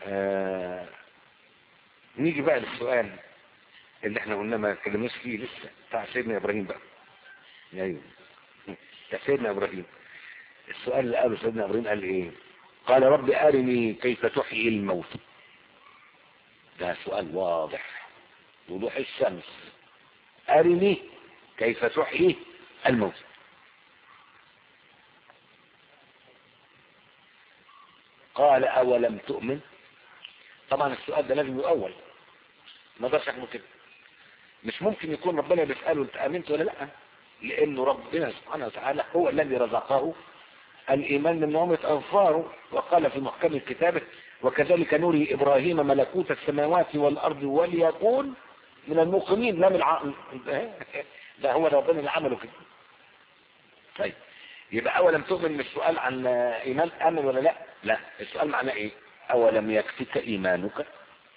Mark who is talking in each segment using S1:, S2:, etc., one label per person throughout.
S1: آه نيجي بقى للسؤال اللي احنا قلنا ما اتكلمناش فيه لسه بتاع سيدنا ابراهيم بقى ايوه بتاع سيدنا ابراهيم السؤال اللي قاله سيدنا ابراهيم قال ايه قال رب ارني كيف تحيي الموت ده سؤال واضح وضوح الشمس ارني كيف تحيي الموت قال اولم تؤمن طبعا السؤال ده لازم يؤول ما اقدرش اعمل كده مش ممكن يكون ربنا بيساله انت امنت ولا لا لانه ربنا سبحانه وتعالى هو الذي رزقه الايمان من نعمه اغفاره وقال في محكم كتابه وكذلك نري ابراهيم ملكوت السماوات والارض وليكون من الموقنين لا من الع... ده هو ربنا اللي عمله كده طيب يبقى اولم تؤمن مش سؤال عن ايمان امن ولا لا لا السؤال معناه ايه اولم يكفيك ايمانك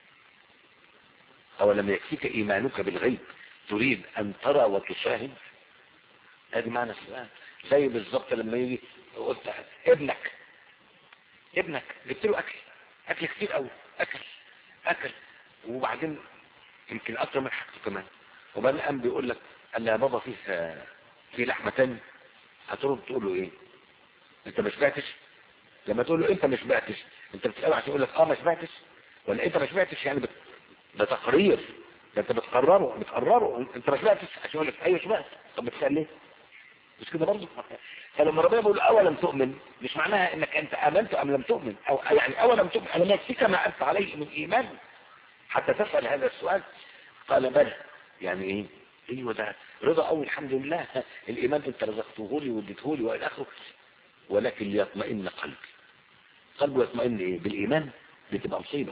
S1: اولم يكفيك ايمانك بالغيب تريد ان ترى وتشاهد ادي معنى السؤال زي بالظبط لما يجي قلت ابنك ابنك جبت له اكل اكل كتير قوي اكل اكل وبعدين يمكن اكتر من حاجته كمان وبعدين قام بيقول لك قال لي يا بابا فيه في لحمه تاني هترد تقول له ايه انت ما شبعتش لما تقول له انت ما شبعتش انت بتساله عشان يقول لك اه ما شبعتش ولا انت ما شبعتش يعني بت... ده تقرير ده انت بتقرره بتقرره انت ما شبعتش عشان يقول لك ايوه شبعت طب بتسال ليه مش كده برضه فلما ربنا بيقول اولم تؤمن مش معناها انك انت امنت ام لم تؤمن او يعني اولم تؤمن انا يكفيك ما انت عليه من ايمان حتى تسال هذا السؤال قال بلى يعني ايه ايوه ده رضا قوي الحمد لله الايمان انت رزقته لي واديته لي والى اخره ولكن ليطمئن قلبي قلبه يطمئن ايه بالايمان دي تبقى مصيبه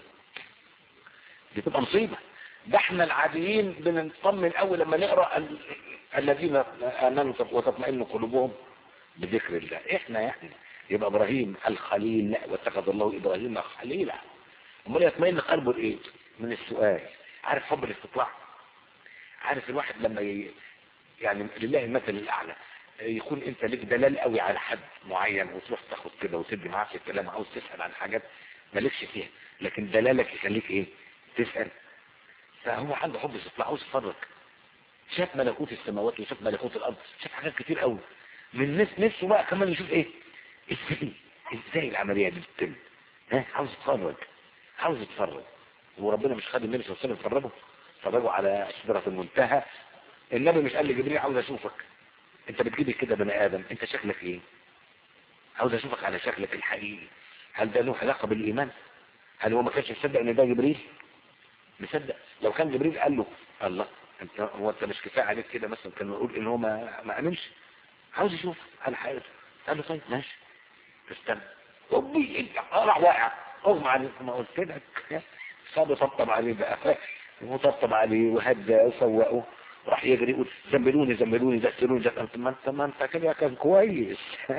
S1: دي تبقى مصيبه ده احنا العاديين بنطمن اول لما نقرا ال... الذين امنوا وتطمئن قلوبهم بذكر الله احنا يعني يبقى ابراهيم الخليل واتخذ الله ابراهيم خليلا امال يطمئن قلبه لايه من السؤال عارف حب الاستطلاع عارف الواحد لما ي... يعني لله المثل الاعلى يكون انت ليك دلال قوي على حد معين وتروح تاخد كده وتدي معاه في الكلام عاوز تسال عن حاجات مالكش فيها لكن دلالك يخليك ايه تسال فهو عنده حب استطلاع عاوز يتفرج شاف ملكوت السماوات وشاف ملكوت الارض شاف حاجات كتير قوي من نفس نفسه بقى كمان يشوف ايه ازاي ازاي العمليه دي بتتم ها عاوز يتفرج عاوز يتفرج وربنا مش خد النبي صلى الله عليه وسلم يفرجه فرجوا على سدرة المنتهى النبي مش قال لجبريل عاوز اشوفك انت بتجيب كده بني ادم انت شكلك ايه عاوز اشوفك على شكلك الحقيقي هل ده له علاقه بالايمان هل هو ما كانش يصدق ان ده جبريل مصدق لو كان جبريل قال له الله انت هو انت مش كفايه عليك كده مثلا كان يقول ان هو ما ما امنش عاوز يشوف على حقيقته قال له طيب ماشي استنى ربي راح واقع اغمى عليك ما قلت لك صاب طبطب عليه بقى وطبطب عليه وهدى وسوقه راح يجري يقول زملوني زملوني دسلوني ده ما انت ما انت كده كان كويس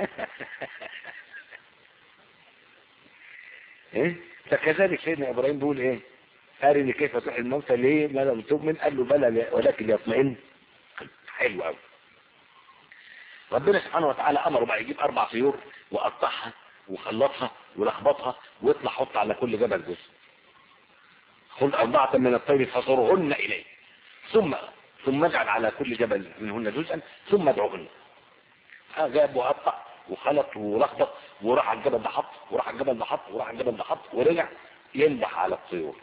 S1: ايه فكذلك سيدنا ابراهيم بيقول ايه ارني كيف تحيي الموتى ليه ما لم تؤمن قال له بلى ولكن يطمئن حلو قوي ربنا سبحانه وتعالى امره بقى يجيب اربع طيور وقطعها وخلطها ولخبطها ويطلع حط على كل جبل جزء خذ أربعة من الطير فصرهن إليه ثم ثم اجعل على كل جبل منهن جزءا ثم ادعوهن جاب وقطع وخلط ولخبط وراح على الجبل ده حط وراح على الجبل ده حط وراح على الجبل ده حط ورجع ينبح على الطيور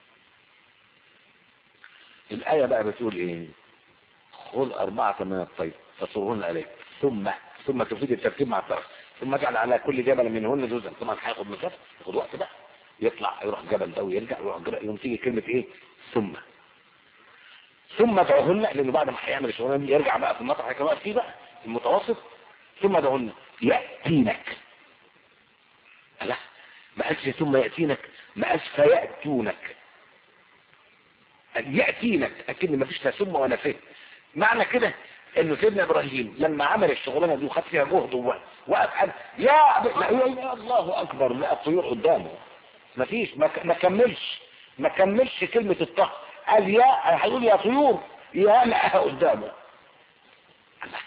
S1: الآية بقى بتقول ايه خذ أربعة من الطير فصرهن إليه ثم ثم تفيد الترتيب مع الطرف ثم اجعل على كل جبل منهن جزءا طبعا هياخد مسافة ياخد وقت بقى يطلع يروح جبل ده ويرجع يروح جبل يوم تيجي كلمة ايه ثم ثم ادعوهن لانه بعد ما هيعمل الشغلانه دي يرجع بقى في المطرح اللي كان واقف فيه بقى المتوسط ثم ادعوهن ياتينك لا ما قالش ثم ياتينك ما قالش فياتونك ياتينك اكن ما فيش لا ثم ولا فيه معنى كده انه سيدنا ابراهيم لما عمل الشغلانه دي وخد فيها جهد وقف قال يا يا الله اكبر لقى الطيور قدامه ما فيش ما كملش ما كملش كلمة الطه قال يا هيقول يا طيور يا لقاها قدامه الله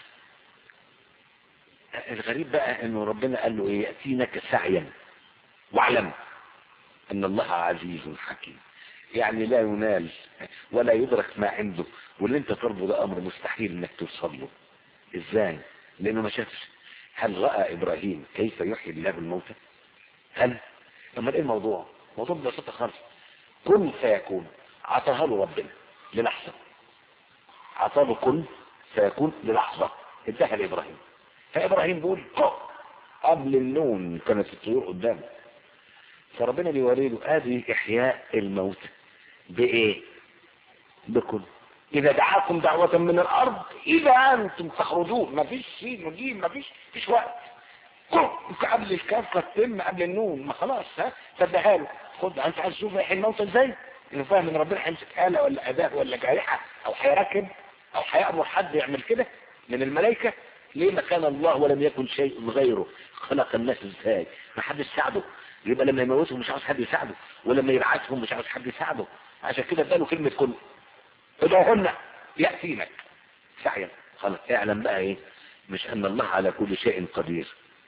S1: الغريب بقى انه ربنا قال له ايه ياتينك سعيا واعلم ان الله عزيز حكيم يعني لا ينال ولا يدرك ما عنده واللي انت ترضه ده امر مستحيل انك توصل له ازاي لانه ما شافش هل راى ابراهيم كيف يحيي الله الموتى هل اما ايه الموضوع موضوع ببساطه خالص كن فيكون عطاها له ربنا للحظه عطاه له كن فيكون للحظه اداها لابراهيم فابراهيم بيقول كن قبل النوم كانت الطيور قدامه فربنا بيوري له ادي احياء الموت بايه بكل اذا دعاكم دعوة من الارض اذا انتم تخرجون مفيش شيء مجيب مفيش مفيش وقت كل قبل الكاف تتم قبل النون ما خلاص ها فادها له خد انت عايز تشوف يحيي الموت ازاي انه فاهم ان ربنا هيمسك آلة ولا اداة ولا جارحة او هيركب او هيأمر حد يعمل كده من الملائكة ليه ما كان الله ولم يكن شيء غيره خلق الناس ازاي ما حدش ساعده يبقى لما يموتهم مش عاوز حد يساعده ولما يبعثهم مش عاوز حد يساعده عشان كده اداله كلمة كن ادعوهن يأتينك سعيا خلاص اعلم بقى ايه مش ان الله على كل شيء قدير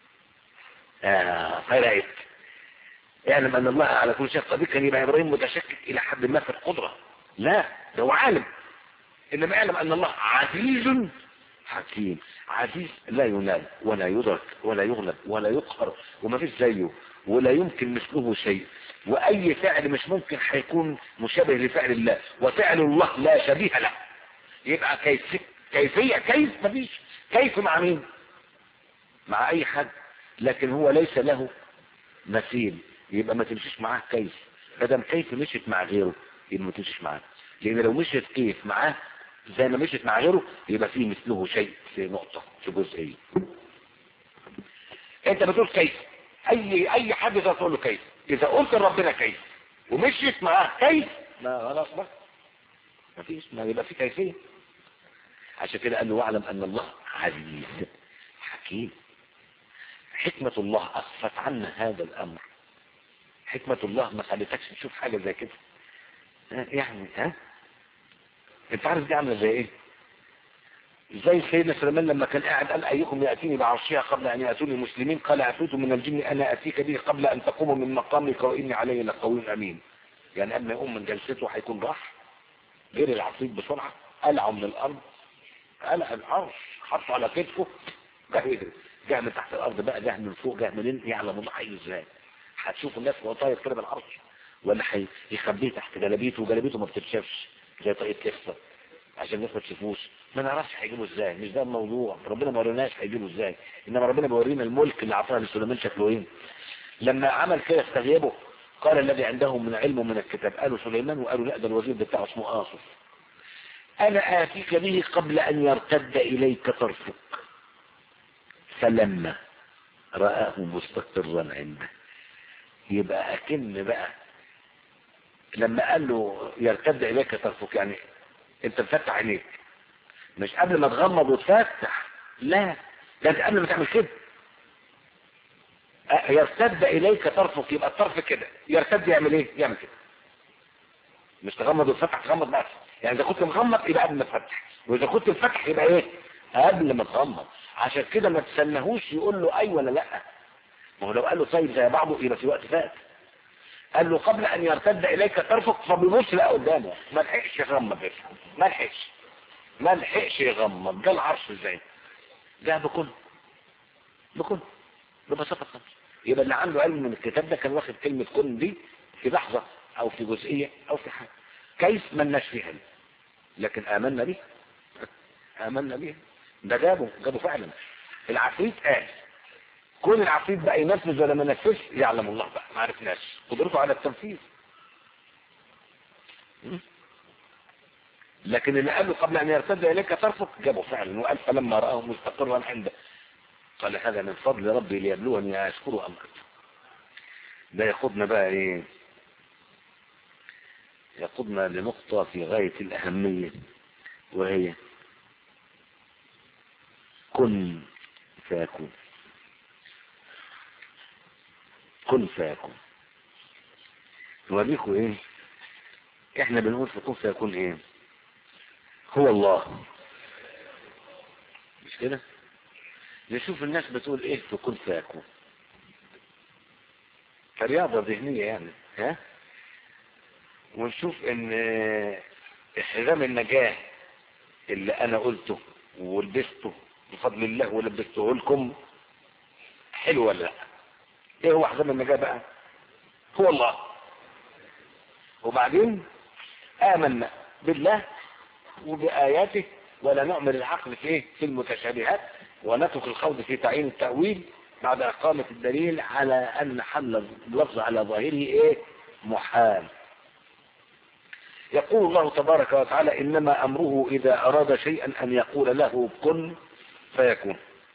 S1: آه فرقت اعلم ان الله على كل شيء قدير كان يبقى ابراهيم متشكك الى حد ما في القدرة لا ده هو عالم انما اعلم ان الله عزيز حكيم عزيز لا ينال ولا يدرك ولا يغلب ولا يقهر وما فيش زيه ولا يمكن مثله شيء واي فعل مش ممكن هيكون مشابه لفعل الله وفعل الله لا شبيه له يبقى كيف كيفية كيف مفيش كيف مع مين مع اي حد لكن هو ليس له مثيل يبقى ما تمشيش معاه كيف مادام كيف مشيت مع غيره يبقى ما تمشيش معاه لان لو مشيت كيف معاه زي ما مشيت مع غيره يبقى فيه مثله شيء في نقطة في جزئية انت بتقول كيف اي اي حد تقول له كيف اذا قلت لربنا كيف ومشيت معاه كيف ما خلاص بقى ما فيش ما يبقى في كيفية عشان كده قال له واعلم ان الله عزيز حكيم حكمة الله اخفت عنا هذا الامر حكمة الله ما خلتكش تشوف حاجة زي كده يعني ها انت عارف دي عامله زي ايه زي سيدنا سليمان لما كان قاعد قال ايكم ياتيني بعرشها قبل ان ياتوني مسلمين قال عفريت من الجن انا اتيك به قبل ان تقوم من مقامك واني علي لقوي امين يعني قبل ما يقوم من جلسته هيكون راح غير العفريت بسرعه قلعه من الارض قلع العرش حطه على كتفه جه يجري جه من تحت الارض بقى جه من فوق جه منين يعلم الله حي ازاي هتشوف الناس وهو طاير كده بالعرش ولا هيخبيه تحت جلابيته وجلابيته ما بتتشافش زي طاقية كفة عشان الناس ما تشوفوش ما نعرفش هيجيبه ازاي مش ده الموضوع ربنا ما وريناش هيجيبه ازاي انما ربنا بيورينا الملك اللي اعطاه لسليمان شكله ايه لما عمل كده استغيبه قال الذي عنده من علم من الكتاب قالوا سليمان وقالوا لا ده الوزير بتاعه اسمه آصف انا اتيك به قبل ان يرتد اليك طرفك فلما رآه مستقرا عنده يبقى اكن بقى لما قال له يرتد اليك طرفك يعني انت مفتح عينيك مش قبل ما تغمض وتفتح لا ده انت قبل ما تعمل كده يرتد اليك طرفك يبقى الطرف كده يرتد يعمل ايه يعمل كده مش تغمض وتفتح تغمض بس يعني اذا كنت مغمض يبقى قبل ما تفتح واذا كنت مفتح يبقى ايه قبل ما تغمض عشان كده ما تستناهوش يقول له اي ولا لا ما هو لو قال له طيب زي بعضه يبقى في وقت فات قال له قبل ان يرتد اليك طرفك فبيبص لقى قدامه ما لحقش يغمض ما لحقش ما لحقش يغمض ده العرش ازاي ده بكل بكل ببساطه خالص يبقى اللي عنده علم من الكتاب ده كان واخد كلمه كن دي في لحظه او في جزئيه او في حاجه كيف ملناش فيها علم لكن امنا بيه امنا بيه ده جابه جابه فعلا العفريت قال كون العفريت بقى ينفذ ولا ما ينفذش يعلم الله بقى ما عرفناش قدرته على التنفيذ لكن اللي قال له قبل ان يرتد اليك طرفك جابه فعلا وقال فلما راه مستقرا عنده قال هذا من فضل ربي ليبلوني اشكره ام اكفر ده ياخدنا بقى ايه ياخدنا لنقطة في غاية الأهمية وهي كن فيكون كن فيكون نوريكم ايه احنا بنقول في كن فيكون ايه هو الله مش كده نشوف الناس بتقول ايه في كن فيكون كرياضة ذهنية يعني ها ونشوف ان حزام النجاة اللي انا قلته ولبسته بفضل الله ولبسته لكم حلو ولا لا ايه هو حزام النجاة بقى هو الله وبعدين آمنا بالله وبآياته ولا نعمل العقل في ايه في المتشابهات ونترك الخوض في تعيين التأويل بعد إقامة الدليل على أن حمل اللفظ على ظاهره ايه محال يقول الله تبارك وتعالى إنما أمره إذا أراد شيئا أن يقول له كن فيكون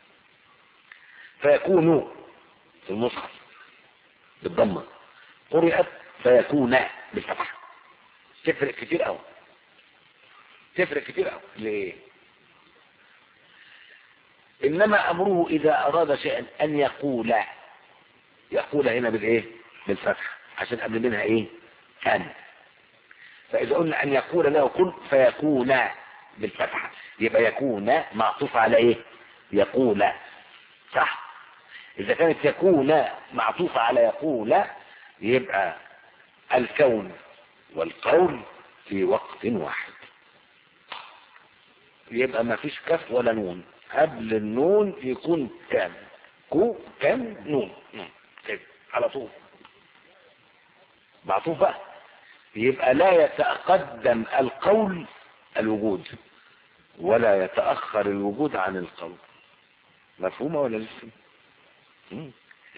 S1: فيكون في المصحف بالضمة قرئت فيكون بالفتح تفرق كتير قوي تفرق كتير قوي ليه انما امره اذا اراد شيئا ان يقول يقول هنا بالايه بالفتح عشان قبل منها ايه كان فاذا قلنا ان يقول له كن فيكون بالفتح يبقى يكون معطوف على ايه يقول صح اذا كانت يكون معطوفة على يقول يبقى الكون والقول في وقت واحد يبقى ما فيش كف ولا نون قبل النون يكون كان كو كان نون كده على طول معطوف بقى يبقى لا يتقدم القول الوجود ولا يتأخر الوجود عن القول مفهومة ولا لسه مم.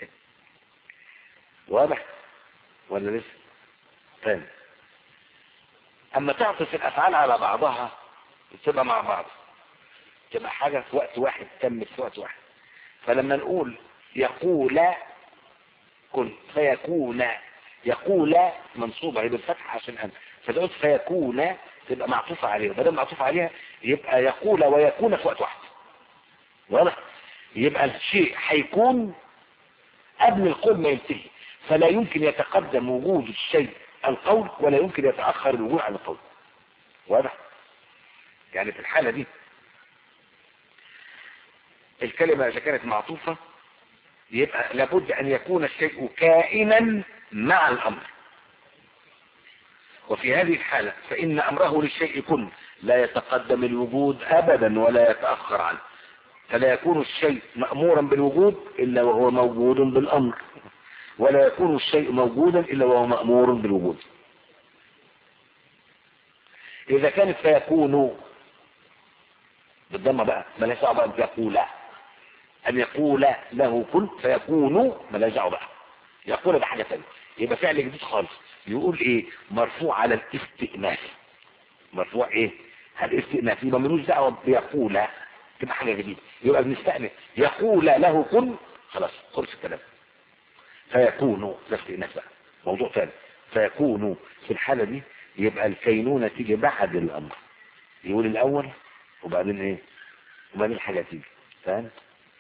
S1: واضح ولا لسه تاني اما تعطف الافعال على بعضها بتبقى مع بعض تبقى حاجة في وقت واحد تمت في وقت واحد فلما نقول يقول كن فيكون يقول منصوبة هي بالفتح عشان أنا فإذا قلت فيكون تبقى معطوفة عليها بدل معطوفة عليها يبقى يقول ويكون في وقت واحد واضح يبقى الشيء هيكون قبل القول ما ينتهي فلا يمكن يتقدم وجود الشيء القول ولا يمكن يتأخر الوجود عن القول واضح يعني في الحالة دي الكلمة إذا كانت معطوفة يبقى لابد أن يكون الشيء كائنا مع الأمر وفي هذه الحالة فإن أمره للشيء كن لا يتقدم الوجود أبدا ولا يتأخر عنه فلا يكون الشيء مأمورا بالوجود إلا وهو موجود بالأمر ولا يكون الشيء موجودا إلا وهو مأمور بالوجود إذا كانت فيكون بالضمة بقى ملاش دعوة بقى أن يقول أن يقول له كن فيكون ملاش دعوة بقى يقول ده حاجة ثانيه يبقى فعل جديد خالص يقول ايه مرفوع على الاستئناف مرفوع ايه على الاستئناف يبقى ملوش دعوه بيقول تبقى حاجه جديده يبقى بنستأنف يقول له كن خلاص خلص الكلام فيكون ده استئناف بقى موضوع ثاني فيكون في الحاله دي يبقى الكينونه تيجي بعد الامر يقول الاول وبعدين ايه وبعدين الحاجه تيجي فاهم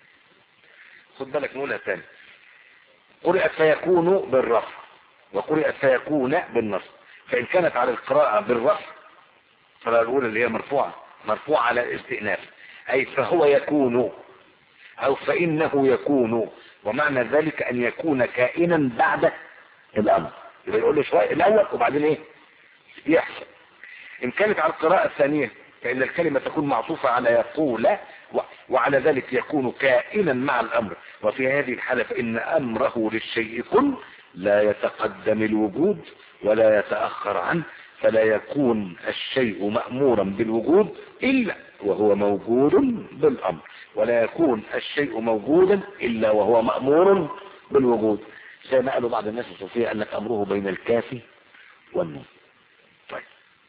S1: خد بالك نقولها تاني قرئت فيكون بالرفع وقرئت فيكون بالنصب فإن كانت على القراءة بالرفع فلا الأولى اللي هي مرفوعة مرفوعة على الاستئناف أي فهو يكون أو فإنه يكون ومعنى ذلك أن يكون كائنا بعد الأمر يبقى يقول له شوية الأول وبعدين إيه يحصل إن كانت على القراءة الثانية فإن الكلمة تكون معطوفة على يقول وعلى ذلك يكون كائنا مع الأمر وفي هذه الحالة فإن أمره للشيء كن لا يتقدم الوجود ولا يتأخر عنه فلا يكون الشيء مأمورا بالوجود إلا وهو موجود بالأمر ولا يكون الشيء موجودا إلا وهو مأمور بالوجود زي ما قالوا بعض الناس الصوفية أنك أمره بين الكافي والنون طيب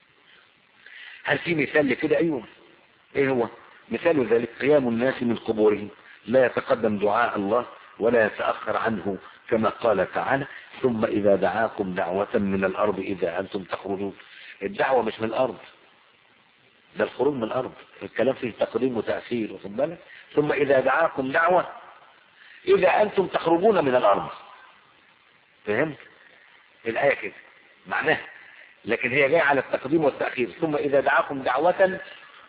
S1: هل في مثال لكده أيوه ايه هو مثال ذلك قيام الناس من قبورهم لا يتقدم دعاء الله ولا يتأخر عنه كما قال تعالى ثم إذا دعاكم دعوة من الأرض إذا أنتم تخرجون الدعوة مش من الأرض ده الخروج من الأرض الكلام فيه تقديم وتأخير واخد بالك ثم إذا دعاكم دعوة إذا أنتم تخرجون من الأرض فهمت الآية كده معناها لكن هي جاية على التقديم والتأخير ثم إذا دعاكم دعوة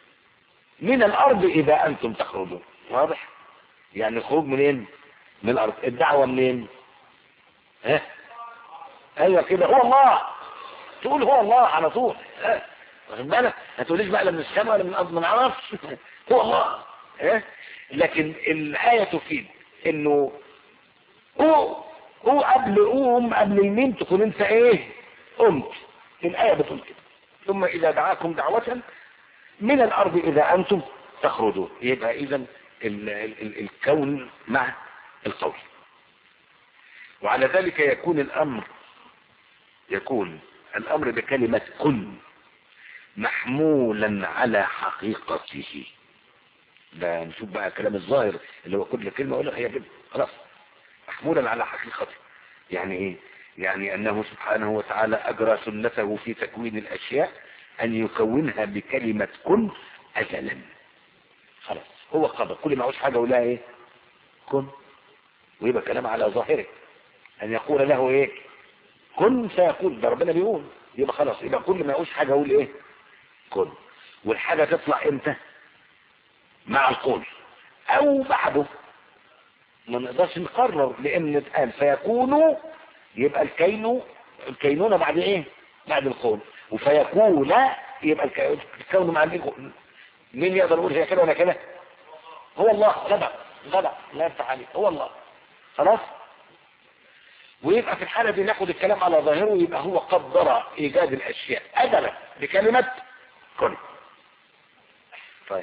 S1: من الأرض إذا أنتم تخرجون واضح يعني الخروج منين من الأرض الدعوة منين ها ايوه كده هو الله تقول هو الله على طول ها؟ واخد بالك ما تقوليش بقى لا من السماء ولا من الارض ما نعرفش هو الله ها؟ لكن الآية تفيد انه هو هو قبل قوم قبل الميم تكون انت ايه قمت الآية بتقول كده ثم إذا دعاكم دعوة من الأرض إذا أنتم تخرجون يبقى إذا ال- ال- ال- الكون مع القول وعلى ذلك يكون الأمر يكون الأمر بكلمة كن محمولا على حقيقته ده نشوف بقى كلام الظاهر اللي هو كل كلمة أقولها هي كده خلاص محمولا على حقيقته يعني ايه يعني انه سبحانه وتعالى اجرى سنته في تكوين الاشياء ان يكونها بكلمة كن ازلا خلاص هو قضى كل ما عاوز حاجة ولا ايه كن ويبقى كلام على ظاهره ان يقول له ايه كن سيقول ده ربنا بيقول يبقى خلاص يبقى كل ما يعوز حاجة اقول ايه كن والحاجة تطلع امتى مع القول او بعده ما نقدرش نقرر لان اتقال فيكون يبقى الكين الكينونة بعد ايه بعد القول وفيكون يبقى الك- الكون مع المين مين يقدر يقول هي كده ولا كده هو الله جدع جدع لا يفتح عليه هو الله خلاص ويبقى في الحالة دي ناخد الكلام على ظاهره يبقى هو قدر ايجاد الاشياء ادلا بكلمة كن طيب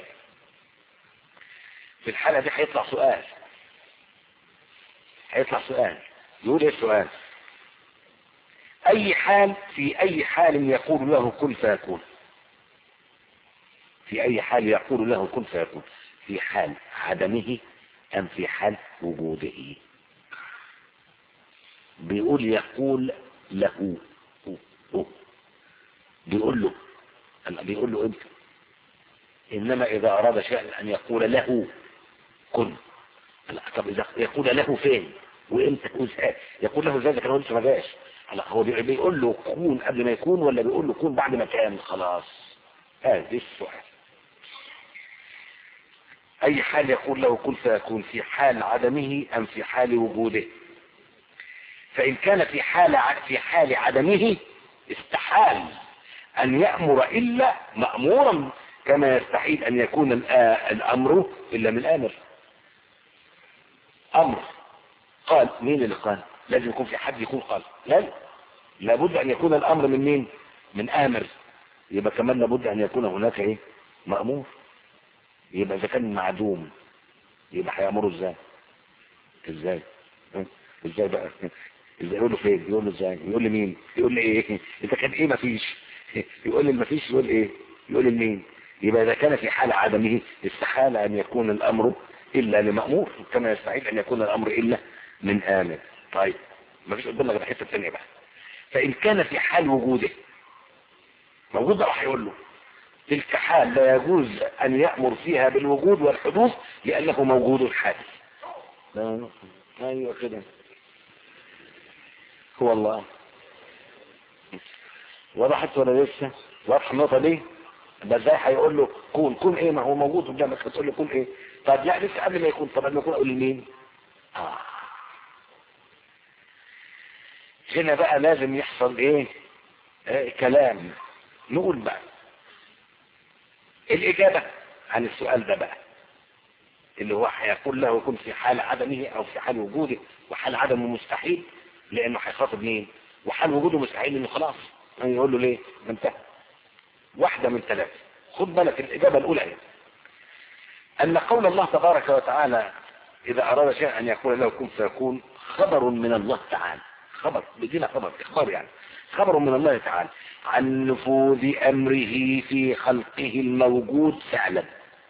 S1: في الحالة دي هيطلع سؤال هيطلع سؤال يقول ايه السؤال اي حال في اي حال يقول له كن فيكون في اي حال يقول له كن فيكون في حال عدمه ام في حال وجوده بيقول يقول له هو. بيقول له لا، بيقول له انت انما اذا اراد شيئا ان يقول له كن لا طب اذا يقول له فين وامتى وازاي يقول له ازاي ده كان هو لسه ما جاش لا هو بي- بيقول له كون قبل ما يكون ولا بيقول له كون بعد ما كان خلاص هذه السؤال اي حال يقول له كن فيكون في حال عدمه ام في حال وجوده فان كان في حال ع- في حال عدمه استحال ان يأمر الا مأمورا كما يستحيل ان يكون الآ- الامر الا من امر امر قال مين اللي قال لازم يكون في حد يكون قال لا لابد ان يكون الامر من مين من امر يبقى كمان لابد ان يكون هناك ايه مأمور يبقى اذا كان معدوم يبقى هيأمره ازاي ازاي ها؟ ازاي بقى ازاي يقول له فين يقول له ازاي يقول لي مين يقول لي ايه اذا كان ايه مفيش يقول لي مفيش يقول ايه يقول لي مين يبقى اذا كان في حال عدمه استحال ان يكون الامر الا لمأمور كما يستحيل ان يكون الامر الا من امر طيب مفيش قدامنا غير حته ثانيه بقى فان كان في حال وجوده موجود بقى هيقول له تلك حال لا يجوز ان يأمر فيها بالوجود والحدوث لانه موجود حادث لا، ايوه كده هو الله وضحت ولا لسه واضحه النقطه دي ده ازاي هيقول له كون كون ايه ما هو موجود قدامك هتقول له كون ايه طب لا لسه قبل ما يكون طب قبل ما يكون اقول لمين آه. هنا بقى لازم يحصل ايه آه كلام نقول بقى الاجابه عن السؤال ده بقى اللي هو هيقول له يكون في حال عدمه او في حال وجوده وحال عدمه مستحيل لانه هيخاطب مين وحال وجوده مستحيل انه خلاص يعني يقول له ليه ما انتهى واحدة من ثلاثة خد بالك الإجابة الأولى هي أن قول الله تبارك وتعالى إذا أراد شيئا أن يقول له كن فيكون خبر من الله تعالى خبر بدينا خبر إخبار يعني خبر من الله تعالى عن نفوذ أمره في خلقه الموجود فعلا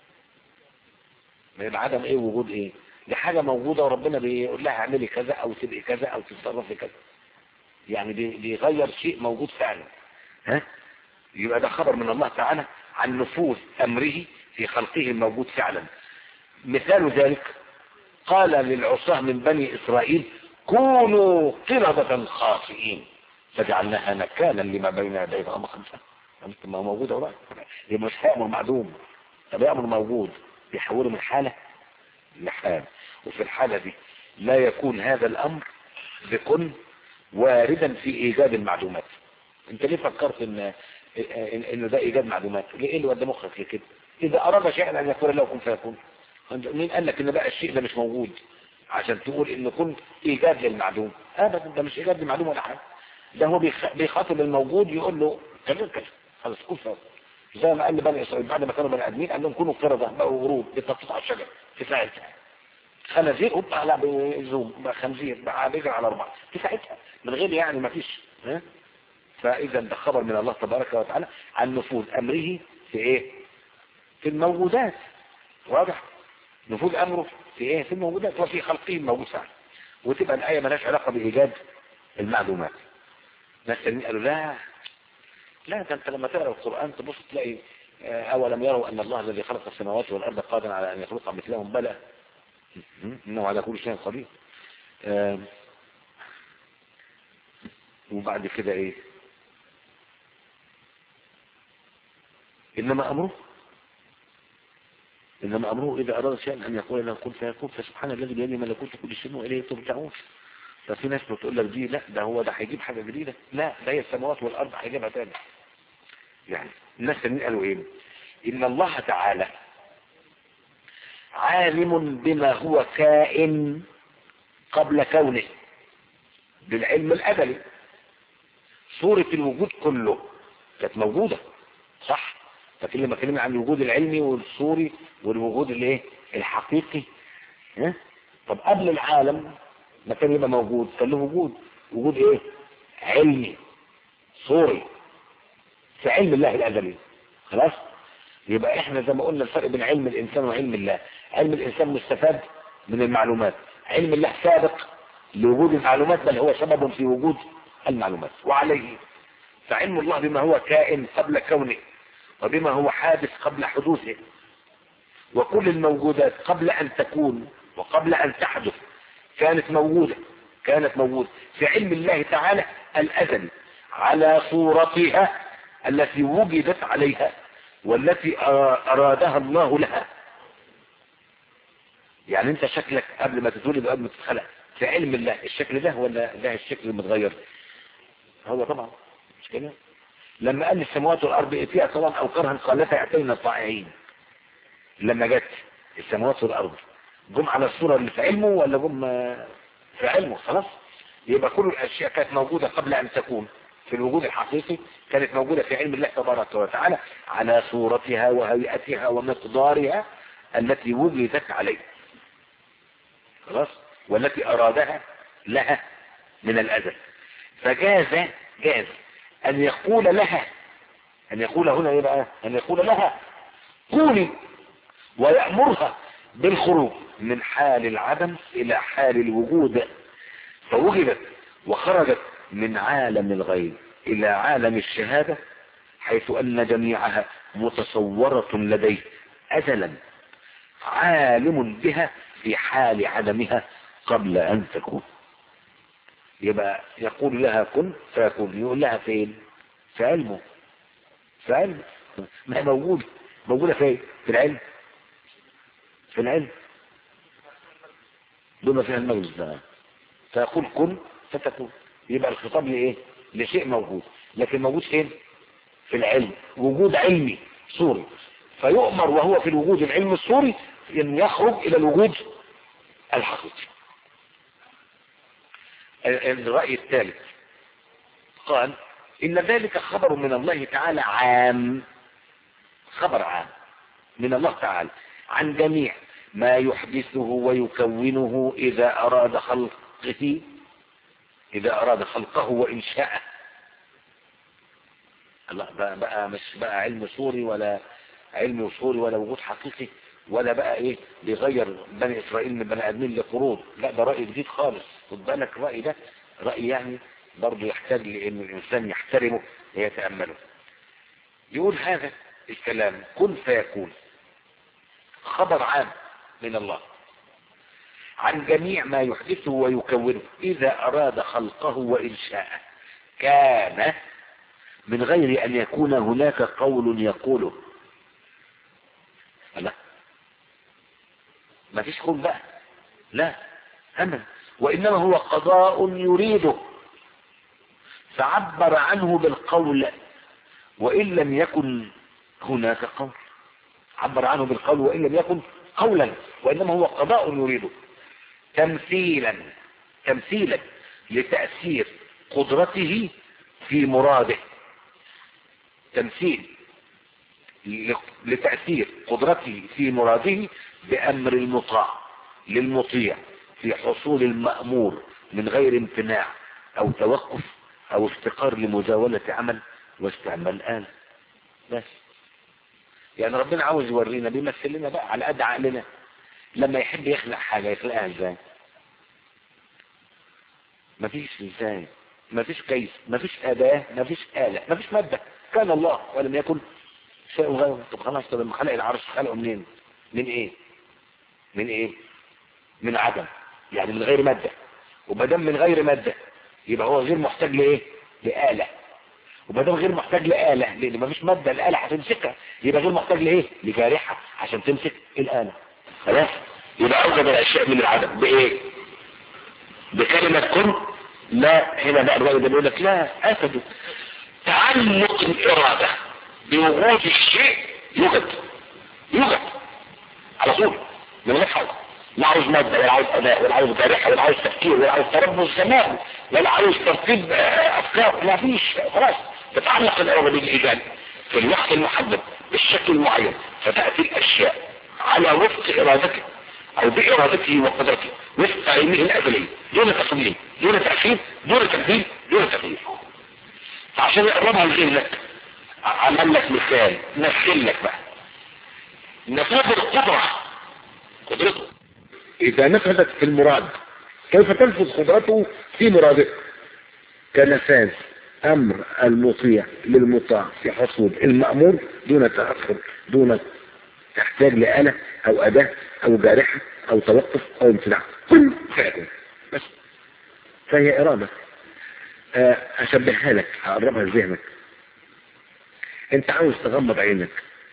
S1: من عدم ايه وجود ايه دي حاجة موجودة وربنا بيقول لها اعملي كذا او تبقي كذا او تتصرفي كذا يعني بي- بيغير شيء موجود فعلا ها يبقى ده خبر من الله تعالى عن نفوذ امره في خلقه الموجود فعلا مثال ذلك قال للعصاة من بني اسرائيل كونوا قردة خاطئين فجعلناها نكالا لما بين يديها أما خمسة ما هو موجود أولا يبقى مش هيأمر معدوم طب يأمر موجود يحوله من حالة لحال وفي الحالة دي لا يكون هذا الأمر بكن واردا في ايجاد المعلومات انت ليه فكرت ان ان إن ده ايجاد معلومات ليه ايه اللي ودى مخك لكده اذا اراد شيئا ان يكون له كن فيكون أنت- مين قال لك ان بقى الشيء ده مش موجود عشان تقول ان كن ايجاد للمعلوم ابدا ده مش ايجاد للمعلوم ولا حاجه ده هو بيخ- بيخاطب الموجود يقول له كذا كذا خلاص كن فيكون زي ما قال لبني اسرائيل بعد ما كانوا بني ادمين قال لهم كونوا قرده بقوا ورود بتنطط على الشجر في ساعتها خنازير هوب على بزوم بقى خنزير بقى بيجري على اربعه في ساعتها من غير يعني ما فيش ها فاذا ده خبر من الله تبارك وتعالى عن نفوذ امره في ايه في الموجودات واضح نفوذ امره في ايه في الموجودات وفي خلقه موجود فعلا وتبقى الايه مالهاش علاقه بايجاد المعلومات ناس تانيين قالوا لا لا ده انت لما تقرا القران تبص تلاقي آه، اولم يروا ان الله الذي خلق السماوات والارض قادر على ان يخلق مثلهم بلى انه على كل شيء قدير آه، وبعد كده ايه انما امره انما امره اذا اراد شيئا ان يقول له كن فيكون فسبحان الذي بيده ملكوت كل شيء واليه ترجعون ففي ناس بتقول لك دي لا ده هو ده هيجيب حاجه جديده لا ده هي السماوات والارض هيجيبها تاني يعني الناس التانيين قالوا ايه ان الله تعالى عالم بما هو كائن قبل كونه بالعلم الأزلي صورة الوجود كله كانت موجودة صح لكن لما كلمنا عن الوجود العلمي والصوري والوجود الايه الحقيقي ها؟ طب قبل العالم ما كان يبقى موجود كان له وجود وجود ايه علمي صوري في علم الله الأزلي خلاص يبقى احنا زي ما قلنا الفرق بين علم الانسان وعلم الله علم الانسان مستفاد من المعلومات علم الله سابق لوجود المعلومات بل هو سبب في وجود المعلومات وعليه فعلم الله بما هو كائن قبل كونه وبما هو حادث قبل حدوثه وكل الموجودات قبل ان تكون وقبل ان تحدث كانت موجودة كانت موجودة في علم الله تعالى الازلي على صورتها التي وجدت عليها والتي أرادها الله لها يعني انت شكلك قبل ما تتولد قبل ما تتخلق في علم الله الشكل ده ولا ده الشكل المتغير هو طبعا مش كده لما قال السماوات والارض ائتيا طبعا او كرها قالتا ياتينا الطائعين لما جت السماوات والارض جم على الصورة اللي في علمه ولا جم في علمه خلاص يبقى كل الاشياء كانت موجودة قبل ان تكون في الوجود الحقيقي كانت موجودة في علم الله تبارك وتعالى على صورتها وهيئتها ومقدارها التي وجدت عليه خلاص والتي أرادها لها من الأزل فجاز جاز أن يقول لها أن يقول هنا إيه بقى أن يقول لها كوني ويأمرها بالخروج من حال العدم إلى حال الوجود فوجدت وخرجت من عالم الغيب الى عالم الشهادة حيث ان جميعها متصورة لديه ازلا عالم بها في حال عدمها قبل ان تكون يبقى يقول لها كن فيكون يقول لها فين في علمه في علمه ما هي موجودة موجودة فين في العلم في العلم بما فيها المجلس ده فيقول كن فتكون يبقى الخطاب لايه لشيء موجود لكن موجود فين في العلم وجود علمي صوري فيؤمر وهو في الوجود العلمي الصوري ان يخرج الى الوجود الحقيقي الرأي الثالث قال ان ذلك خبر من الله تعالى عام خبر عام من الله تعالى عن جميع ما يحدثه ويكونه اذا اراد خلقه إذا أراد خلقه وإنشاءه الله بقى, بقى مش بقى علم صوري ولا علم صوري ولا وجود حقيقي ولا بقى ايه بيغير بني اسرائيل من بني ادمين لقرود لا ده رأي جديد خالص خد بالك الرأي ده رأي يعني برضه يحتاج لان الانسان يحترمه ويتأمله يقول هذا الكلام كن فيكون خبر عام من الله عن جميع ما يحدثه ويكونه إذا أراد خلقه وإنشاءه كان من غير أن يكون هناك قول يقوله لا ما فيش قول بقى لا أنا وإنما هو قضاء يريده فعبر عنه بالقول وإن لم يكن هناك قول عبر عنه بالقول وإن لم يكن قولا وإنما هو قضاء يريده تمثيلا تمثيلا لتأثير قدرته في مراده تمثيل لتأثير قدرته في مراده بأمر المطاع للمطيع في حصول المأمور من غير امتناع أو توقف أو افتقار لمزاولة عمل واستعمال آلة بس يعني ربنا عاوز يورينا بيمثل لنا بقى على قد عقلنا لما يحب يخلق حاجة يخلقها ازاي مفيش ازاي مفيش كيس مفيش أداة مفيش آلة مفيش مادة كان الله ولم يكن شيء غيره طب خلاص طب لما خلق العرش خلقه منين من ايه من ايه من عدم يعني من غير مادة ومادام من غير مادة يبقى هو غير محتاج لايه لآلة ومادام غير محتاج لآلة لان مفيش مادة الآلة هتمسكها يبقى غير محتاج لايه لجارحة عشان تمسك الآلة خلاص يبقى اوجد الاشياء من العدم بايه بكلمة كن لا هنا بقى الراجل ده بيقول لك لا اسدوا تعلق الإرادة بوجود الشيء يوجد يوجد على طول من غير حاجة لا عاوز مادة ولا عاوز أداء ولا عاوز جارحة ولا عاوز تفكير ولا عاوز تربص زمان ولا عاوز ترتيب أفكار ما فيش خلاص تتعلق الإرادة بالإيجاد في الوقت المحدد بالشكل المعين فتأتي الأشياء على وفق إرادته أو بإرادته وقدرته وفق علمه الأزلي دون تقديم دون تأخير دون تبديل دون تغيير فعشان يقربها لذهنك عمل لك مثال مثل لك بقى نفاذ القدرة قدرته
S2: إذا نفذت في المراد كيف تنفذ قدرته في مراده كنفاذ أمر المطيع للمطاع في حصول المأمور دون تأخر دون تحتاج لآلة أو أداة أو جارحة أو توقف أو امتناع كل فعل بس فهي إرادة أشبهها لك أقربها لذهنك أنت عاوز تغمض عينك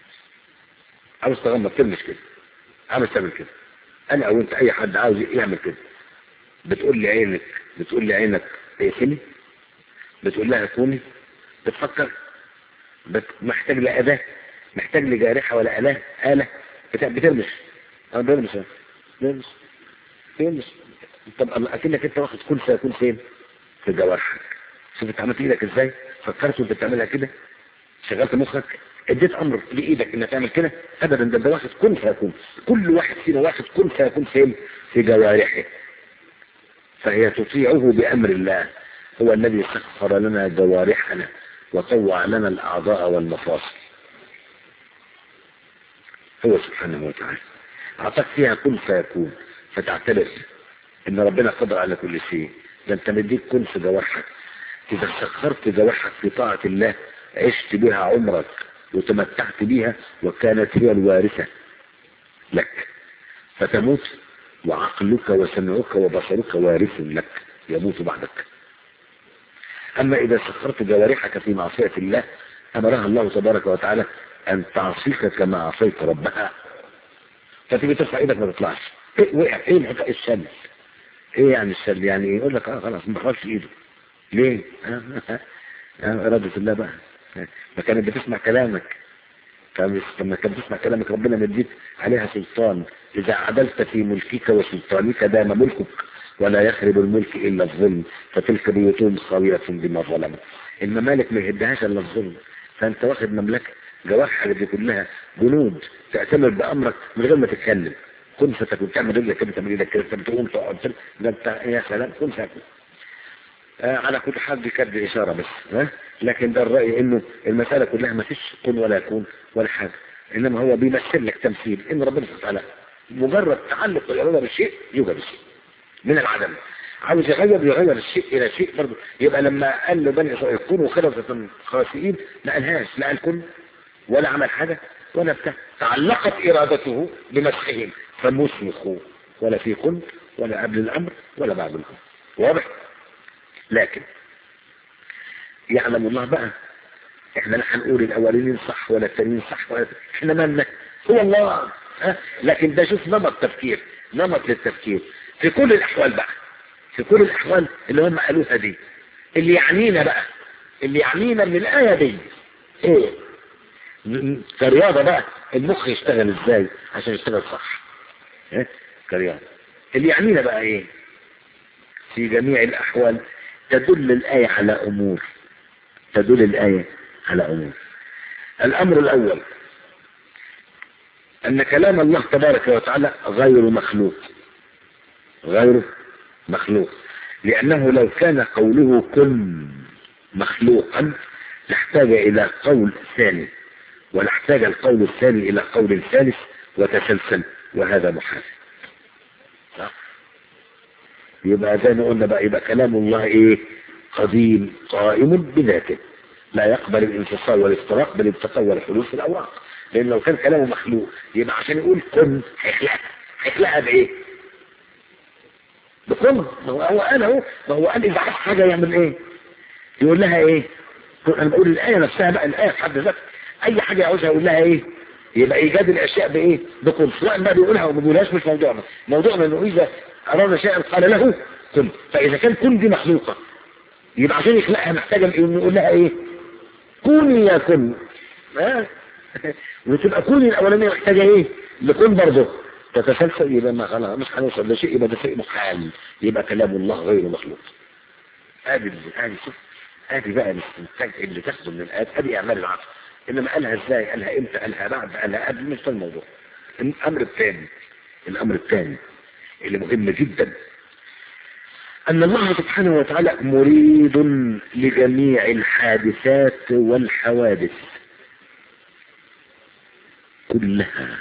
S2: عاوز تغمض تلمس كده عاوز تعمل كده أنا أو أنت أي حد عاوز يعمل كده بتقول لي عينك بتقول لي عينك اقفلي بتقول لها كوني بتفكر بت... محتاج لأداة محتاج لجارحة ولا آلة آلة بت... بتلمس أنا بلمس بلمس بلمس طب أكنك أنت واخد كل سيكون فين في جوارحك شوف انت عملت ايدك ازاي فكرت وانت بتعملها كده شغلت مخك اديت امر لايدك انك تعمل كده ابدا ده ده واخد كن فيكون كل واحد فينا واخد كن فيكون فين في جوارحه فهي تطيعه بامر الله هو الذي سخر لنا جوارحنا وطوع لنا الاعضاء والمفاصل هو سبحانه وتعالى اعطاك فيها كن فيكون فتعتبر ان ربنا قدر على كل شيء ده انت مديك كن في جوارحك اذا سخرت جوارحك في طاعة الله عشت بها عمرك وتمتعت بها وكانت هي الوارثة لك فتموت وعقلك وسمعك وبصرك وارث لك يموت بعدك اما اذا سخرت جوارحك في معصية الله امرها الله تبارك وتعالى ان تعصيك كما عصيت ربها فتيجي ترفع ايدك ما تطلعش ايه وقع ايه الحكايه الشمس ايه يعني السل يعني يقول لك اه خلاص ما بخرجش ايده ليه آه آه آه إرادة الله بقى ما كانت بتسمع كلامك لما كانت بتسمع كلامك ربنا مديك عليها سلطان إذا عدلت في ملكك وسلطانك دام ملكك ولا يخرب الملك إلا الظلم فتلك بيوتهم خاوية بما ظلموا الممالك ما يهدهاش إلا الظلم فأنت واخد مملكة جوارحك دي كلها جنود تأتمر بأمرك من غير ما تتكلم كن فتكون تعمل رجلك كده تعمل ايدك كده بتقوم تقعد ده انت يا سلام كن فاكر آه على كل حال دي كانت اشاره بس ها لكن ده الراي انه المساله كلها ما فيش كن ولا يكون ولا حاجه انما هو بيمثل لك تمثيل ان ربنا سبحانه وتعالى مجرد تعلق الاراده بالشيء يوجد الشيء من العدم عاوز يغير يغير الشيء الى شيء برضه يبقى لما قال له بني اسرائيل كونوا خلفة خاسئين ما قالهاش لا قال كن ولا عمل حاجه ولا بتاع تعلقت ارادته بمسخهم فمسمخوا ولا في كن ولا قبل الامر ولا بعد الامر واضح لكن يعلم الله بقى احنا لا هنقول الاولين صح ولا الثانيين صح ولا احنا مالنا هو الله ها لكن ده شوف نمط تفكير نمط للتفكير في كل الاحوال بقى في كل الاحوال اللي هم قالوها دي اللي يعنينا بقى اللي يعنينا من الآية دي ايه كرياضة بقى المخ يشتغل ازاي عشان يشتغل صح ايه كرياضة اللي يعنينا بقى ايه في جميع الأحوال تدل الآية على أمور تدل الآية على أمور الأمر الأول أن كلام الله تبارك وتعالى غير مخلوق غير مخلوق لأنه لو كان قوله كن مخلوقا لاحتاج إلى قول ثاني ولاحتاج القول الثاني إلى قول ثالث وتسلسل وهذا محال صح؟ يبقى زي ما قلنا بقى يبقى كلام الله ايه قديم قائم بذاته لا يقبل الانفصال والافتراق بل التطور حدوث في الاوراق لان لو كان كلامه مخلوق يبقى عشان يقول كن هيخلقها هيخلقها بايه بكن ما هو هو قال اهو ما هو قال اذا عايز حاجه يعمل ايه يقول لها ايه انا بقول الايه نفسها بقى الايه في حد ذاتها اي حاجه يعوزها يقول لها ايه يبقى ايجاد الاشياء بايه بكن سواء ما بيقولها او ما بيقولهاش مش موضوعنا موضوعنا انه اذا اراد شيئا قال له كن فاذا كان كن دي مخلوقه يبقى عشان يخلقها محتاجه انه يقول لها ايه كوني يا كن ها وتبقى كوني الاولانيه محتاجه ايه لكن برضه تتسلسل يبقى ما خلاص مش هنوصل لشيء يبقى ده شيء محال يبقى كلام الله غير مخلوق ادي ادي شوف ادي بقى الاستنتاج اللي تاخده من الايات ادي اعمال العقل انما قالها ازاي قالها امتى قالها بعد قالها قبل مش ده الموضوع الامر الثاني الامر الثاني اللي مهم جدا ان الله سبحانه وتعالى مريد لجميع الحادثات والحوادث كلها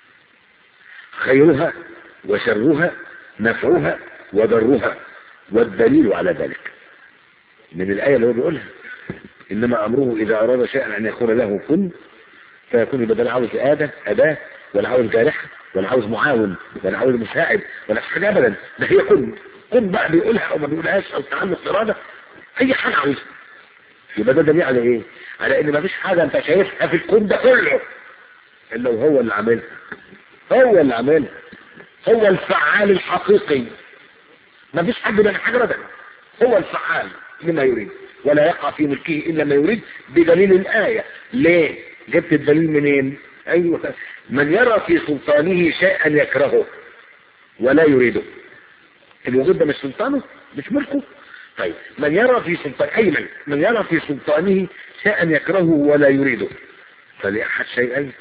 S2: خيرها وشرها نفعها وضرها والدليل على ذلك من الآية اللي هو بيقولها إنما أمره إذا أراد شيئا أن يكون له كن فيكون يبقى لا عاوز آدة أداة ولا عاوز جارحة ولا عاوز معاون ولا عاوز مساعد ولا حاجة أبدا ده هي كن كن بقى بيقولها أو ما بيقولهاش أو تعلق إرادة أي حاجة عاوزها يبقى ده دليل على إيه؟ على إن مفيش حاجة أنت شايفها في الكون ده كله إلا وهو اللي عاملها هو اللي عاملها هو الفعال الحقيقي ما فيش حد بيعمل حاجه ابدا هو الفعال لما يريد ولا يقع في ملكه الا ما يريد بدليل الايه ليه جبت الدليل منين ايوه من يرى في سلطانه شيئا يكرهه ولا يريده الوجود ده مش سلطانه مش ملكه طيب من يرى في سلطان اي من من يرى في سلطانه شيئا يكرهه ولا يريده فلأحد شيئين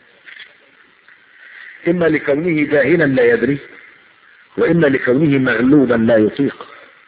S2: إما لكونه جاهلا لا يدري وإما لكونه مغلوبا لا يطيق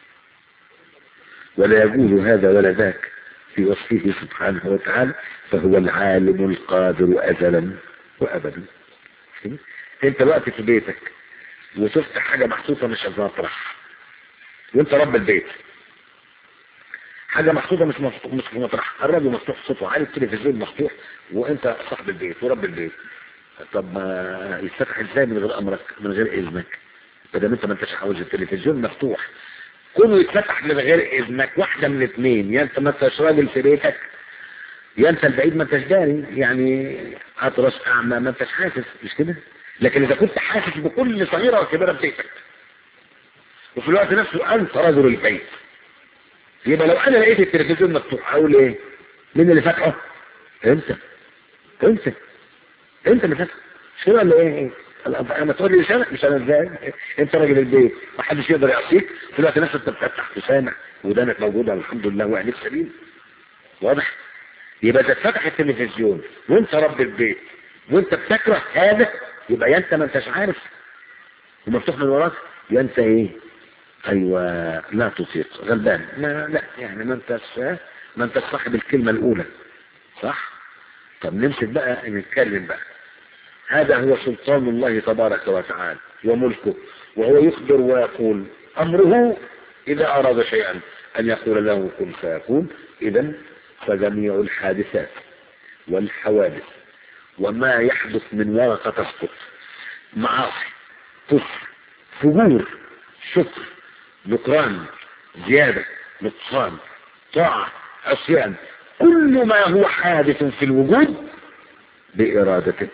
S2: ولا يجوز هذا ولا ذاك في وصفه سبحانه وتعالى فهو العالم القادر أزلا وأبدا انت وقت في بيتك وشفت حاجة محطوطة مش مطرح وانت رب البيت حاجة محطوطة مش مفتوح مش مطرح الراديو مفتوح صوته عالي التلفزيون مفتوح وانت صاحب البيت ورب البيت طب ما يتفتح ازاي من غير امرك من غير اذنك بدل انت ما انتش عاوز التلفزيون مفتوح كونه يتفتح من غير اذنك واحده من اثنين يا انت ما انتش راجل في بيتك يا انت البعيد ما انتش داري يعني اطرش اعمى ما انتش حاسس مش كده لكن اذا كنت حاسس بكل صغيره وكبيره في بيتك وفي الوقت نفسه انت رجل البيت يبقى لو انا لقيت التلفزيون مفتوح اقول ايه مين اللي فاتحه انت انت انت اللي فاتحه مش كده ولا ايه انا تقول لي لسانك مش انا ازاي انت راجل البيت ما حدش يقدر يعصيك في الوقت نفسه انت بتفتح لسانك ودانك موجوده الحمد لله وعينيك سليم واضح يبقى اذا اتفتح التلفزيون وانت رب البيت وانت بتكره هذا يبقى يا انت ما انتش عارف ومفتوح من وراك يا انت ايه ايوه لا تطيق غلبان ما لا يعني ما انتش ما انتش صاحب الكلمه الاولى صح طب نمسك بقى نتكلم بقى هذا هو سلطان الله تبارك وتعالى وملكه وهو يخبر ويقول امره اذا اراد شيئا ان يقول له كن فيكون اذا فجميع الحادثات والحوادث وما يحدث من ورقة تسقط معاصي كفر فجور شكر نكران زيادة نقصان طاعة عصيان كل ما هو حادث في الوجود بإرادته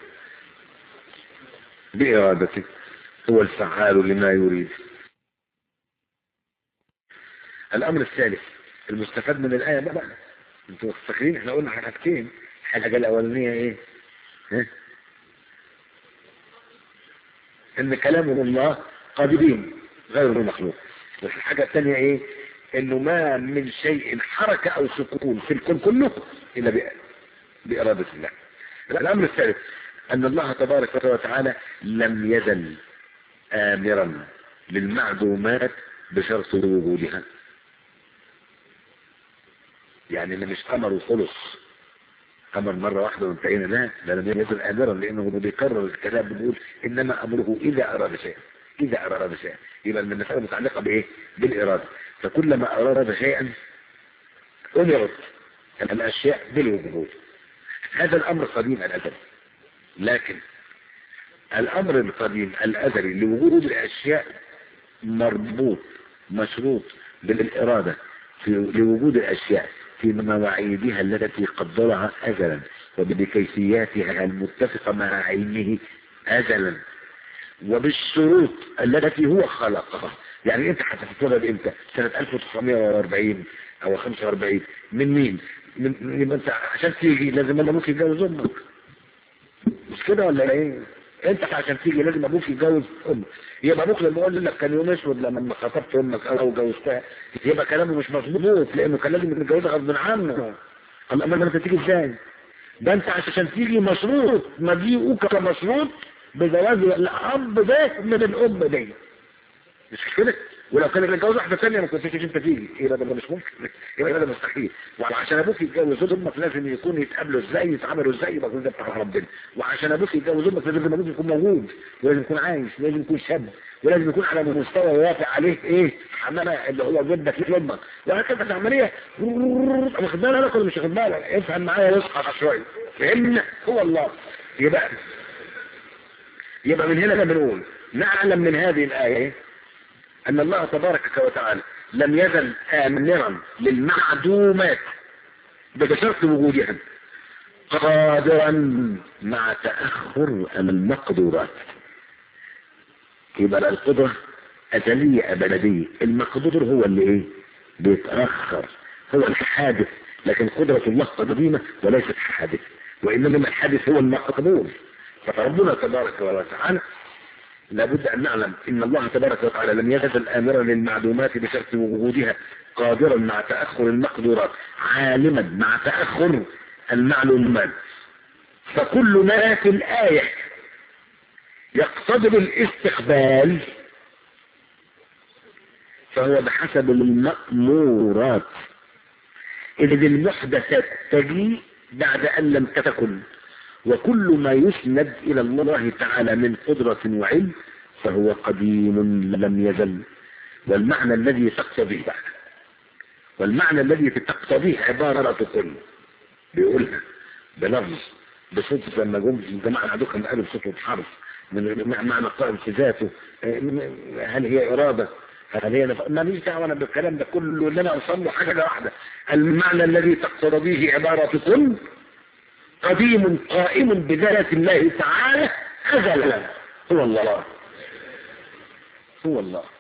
S2: بإرادته هو الفعال لما يريد الأمر الثالث المستفاد من الآية بقى انتوا فاكرين احنا قلنا حاجتين الحاجة الأولانية ايه ها؟ ان كلام الله قادرين غير مخلوق والحاجة الثانية ايه انه ما من شيء حركة او سكون في الكون كله الا بإ- بإرادة الله الامر الثالث ان الله تبارك وتعالى لم يزل امرا للمعدومات بشرط وجودها يعني اللي مش امر وخلص امر مرة واحدة وانتهينا لا ده لم يزل امرا لانه بيكرر الكلام بيقول انما امره اذا اراد شيئا اذا اراد شيئا يبقى المسألة متعلقة بايه بالارادة فكلما اراد شيئا امرت الاشياء بالوجود هذا الامر قديم الازل لكن الامر القديم الازلي لوجود الاشياء مربوط مشروط بالارادة في لوجود الاشياء في مواعيدها التي قدرها ازلا وبكيفياتها المتفقة مع علمه ازلا وبالشروط التي هو خلقها يعني انت هتتولد امتى سنة 1940 او 45 من مين من من انت عشان تيجي لازم ابوك يتجوز امك مش كده ولا ايه انت عشان تيجي لازم ابوك يتجوز امك يبقى ابوك لما يقول لك كان يوم اسود لما خطبت امك او جوزتها يبقى كلامه مش مظبوط لانه كان لازم يتجوزها غصب عنه اما ما انت تيجي ازاي ده انت عشان تيجي مشروط مجيئك مشروط بجواز الاب ده من الام دي مش كده ولو كان يتجوز واحده ثانيه ما كنتش انت تيجي يبقى ده مش ممكن يبقى ده مستحيل وعشان ابوك يتجوز امك لازم يكون يتقابلوا ازاي يتعاملوا ازاي يبقى ده بتاع ربنا وعشان ابوك يتجوز امك لازم ابوك يكون موجود ولازم يكون عايش ولازم يكون شاب ولازم يكون على مستوى يوافق عليه ايه حمامه اللي هو جدك لامك وهكذا العمليه واخد بالك ولا مش واخد بالك افهم معايا واصحى شويه فهمنا هو الله يبقى يبقى من هنا بنقول نعلم من هذه الآية أن الله تبارك وتعالى لم يزل آمرا للمعدومات بشرط وجودها قادرا مع تأخر المقدورات يبقى القدرة أزلية أبدية المقدور هو اللي إيه بيتأخر هو الحادث لكن قدرة الله قديمة وليست حادث وإنما الحادث هو المقدور فربنا تبارك وتعالى لابد أن نعلم إن الله تبارك وتعالى لم يزل آمرا للمعلومات بشرط وجودها قادرا مع تأخر المقدورات عالما مع تأخر المعلومات فكل ما في الآية يقتضي الاستقبال فهو بحسب المأمورات إذ المحدثات تجي بعد أن لم تكن وكل ما يسند إلى الله تعالى من قدرة وعلم فهو قديم لم يزل والمعنى الذي تقتضيه والمعنى الذي تقتضيه عبارة كل بيقولها بلفظ بصوت لما جم الجماعة عندكم قالوا بصوت وبحرف من معنى قائم في ذاته هل هي إرادة هل هي نف... ما ليش دعوة أنا بالكلام ده كله اللي أنا أوصل له حاجة واحدة المعنى الذي تقتضيه عبارة كل قديم قائم بذات الله تعالى أزلا هو الله هو الله